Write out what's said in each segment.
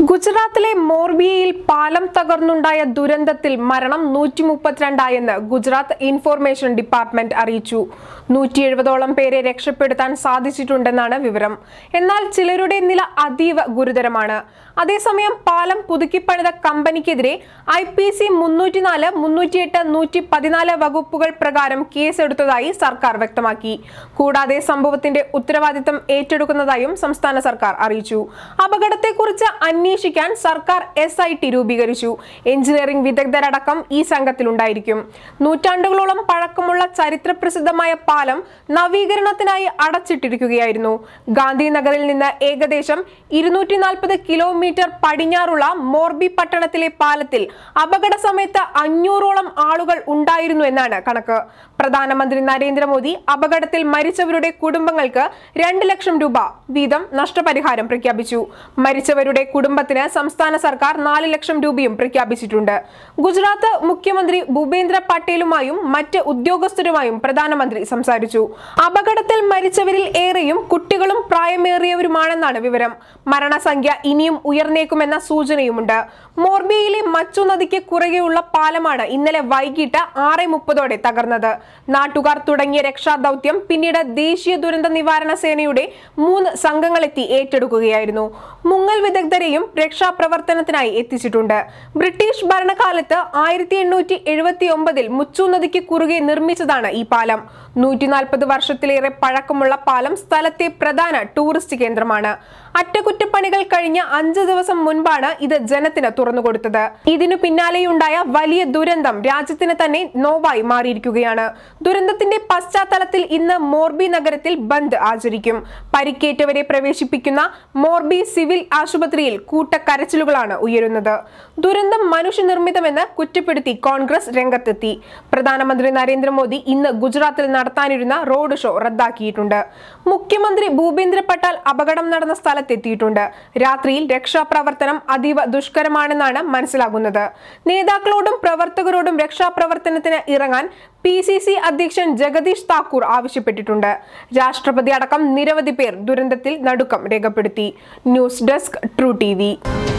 ഗുജറാത്തിലെ മോർബിയയിൽ പാലം തകർന്നുണ്ടായ ദുരന്തത്തിൽ മരണം നൂറ്റി മുപ്പത്തിരണ്ടായെന്ന് ഗുജറാത്ത് ഇൻഫോർമേഷൻ ഡിപ്പാർട്ട്മെന്റ് അറിയിച്ചു നൂറ്റി എഴുപതോളം പേരെ രക്ഷപ്പെടുത്താൻ സാധിച്ചിട്ടുണ്ടെന്നാണ് വിവരം എന്നാൽ ചിലരുടെ നില അതീവ ഗുരുതരമാണ് അതേസമയം പാലം പുതുക്കിപ്പണിത കമ്പനിക്കെതിരെ ഐ പി സി മുന്നൂറ്റിനാല് മുന്നൂറ്റിയെട്ട് നൂറ്റി പതിനാല് വകുപ്പുകൾ പ്രകാരം കേസെടുത്തതായി സർക്കാർ വ്യക്തമാക്കി കൂടാതെ സംഭവത്തിന്റെ ഉത്തരവാദിത്തം ഏറ്റെടുക്കുന്നതായും സംസ്ഥാന സർക്കാർ അറിയിച്ചു അപകടത്തെക്കുറിച്ച് അന്വേഷിക്കാൻ സർക്കാർ എസ് ഐ ടി രൂപീകരിച്ചു എഞ്ചിനീയറിംഗ് വിദഗ്ധരടക്കം ഈ സംഘത്തിലുണ്ടായിരിക്കും നൂറ്റാണ്ടുകളോളം പഴക്കമുള്ള ചരിത്രപ്രസിദ്ധമായ പാലം നവീകരണത്തിനായി അടച്ചിട്ടിരിക്കുകയായിരുന്നു ഗാന്ധിനഗറിൽ നിന്ന് ഏകദേശം ഇരുന്നൂറ്റി നാൽപ്പത് കിലോമീറ്റർ പടിഞ്ഞാറുള്ള മോർബി പട്ടണത്തിലെ പാലത്തിൽ അപകട സമയത്ത് അഞ്ഞൂറോളം ആളുകൾ ഉണ്ടായിരുന്നു എന്നാണ് കണക്ക് പ്രധാനമന്ത്രി നരേന്ദ്രമോദി അപകടത്തിൽ മരിച്ചവരുടെ കുടുംബങ്ങൾക്ക് രണ്ട് ലക്ഷം രൂപ വീതം നഷ്ടപരിഹാരം പ്രഖ്യാപിച്ചു മരിച്ചവരുടെ കുടുംബത്തിന് സംസ്ഥാന സർക്കാർ നാല് ലക്ഷം രൂപയും പ്രഖ്യാപിച്ചിട്ടുണ്ട് ഗുജറാത്ത് മുഖ്യമന്ത്രി ഭൂപേന്ദ്ര പട്ടേലുമായും മറ്റ് ഉദ്യോഗസ്ഥരുമായും പ്രധാനമന്ത്രി സംസാരിച്ചു അപകടത്തിൽ മരിച്ചവരിൽ ഏറെയും കുട്ടികളും പ്രായമേറിയവരുമാണെന്നാണ് വിവരം മരണസംഖ്യ ഇനിയും ഉയർന്നേക്കുമെന്ന സൂചനയുമുണ്ട് മോർബിയയിലെ മച്ചു നദിക്ക് കുറുകെയുള്ള പാലമാണ് ഇന്നലെ വൈകിട്ട് ആറ് മുപ്പതോടെ തകർന്നത് നാട്ടുകാർ തുടങ്ങിയ രക്ഷാദൌത്യം പിന്നീട് ദേശീയ ദുരന്ത നിവാരണ സേനയുടെ മൂന്ന് സംഘങ്ങളെത്തി ഏറ്റെടുക്കുകയായിരുന്നു മുങ്ങൽ വിദഗ്ധരെയും രക്ഷാപ്രവർത്തനത്തിനായി എത്തിച്ചിട്ടുണ്ട് ബ്രിട്ടീഷ് ഭരണകാലത്ത് ആയിരത്തി എണ്ണൂറ്റി എഴുപത്തി ഒമ്പതിൽ മുച്ചു നദിക്ക് കുറുകെ നിർമ്മിച്ചതാണ് ഈ പാലം നൂറ്റി നാൽപ്പത് വർഷത്തിലേറെ പഴക്കമുള്ള പാലം സ്ഥലത്തെ പ്രധാന ടൂറിസ്റ്റ് കേന്ദ്രമാണ് അറ്റകുറ്റപ്പണികൾ കഴിഞ്ഞ അഞ്ച് ദിവസം മുൻപാണ് ഇത് ജനത്തിന് തുറന്നുകൊടുത്തത് ഇതിനു പിന്നാലെയുണ്ടായ വലിയ ദുരന്തം രാജ്യത്തിന് തന്നെ നോവായി മാറിയിരിക്കുകയാണ് ദുരന്തത്തിന്റെ പശ്ചാത്തലത്തിൽ ഇന്ന് മോർബി നഗരത്തിൽ ബന്ദ് ആചരിക്കും പരിക്കേറ്റവരെ പ്രവേശിപ്പിക്കുന്ന മോർബി സിവിൽ ആശുപത്രിയിൽ കൂട്ടക്കരച്ചിലുകളാണ് ഉയരുന്നത് ദുരന്തം മനുഷ്യനിർമ്മിതമെന്ന് കുറ്റപ്പെടുത്തി കോൺഗ്രസ് രംഗത്തെത്തി പ്രധാനമന്ത്രി നരേന്ദ്രമോദി ഇന്ന് ഗുജറാത്തിൽ നടത്താനിരുന്ന റോഡ് ഷോ റദ്ദാക്കിയിട്ടുണ്ട് മുഖ്യമന്ത്രി ഭൂപേന്ദ്ര പട്ടാൽ അപകടം നടന്ന സ്ഥലത്തെത്തിയിട്ടുണ്ട് രാത്രിയിൽ രക്ഷാപ്രവർത്തനം അതീവ ദുഷ്കരമാണെന്നാണ് മനസ്സിലാകുന്നത് നേതാക്കളോടും പ്രവർത്തകരോടും രക്ഷാപ്രവർത്തനത്തിന് ഇറങ്ങാൻ പി സി സി അധ്യക്ഷൻ ജഗദീഷ് താക്കൂർ ആവശ്യപ്പെട്ടിട്ടുണ്ട് രാഷ്ട്രപതി അടക്കം നിരവധി പേർ ദുരന്തത്തിൽ നടുക്കം രേഖപ്പെടുത്തി news desk true T V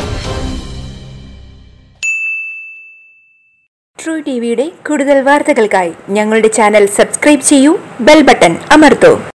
true T വിയുടെ കൂടുതൽ വാർത്തകൾക്കായി ഞങ്ങളുടെ ചാനൽ സബ്സ്ക്രൈബ് ചെയ്യൂ ബെൽ ബട്ടൺ അമർത്തൂ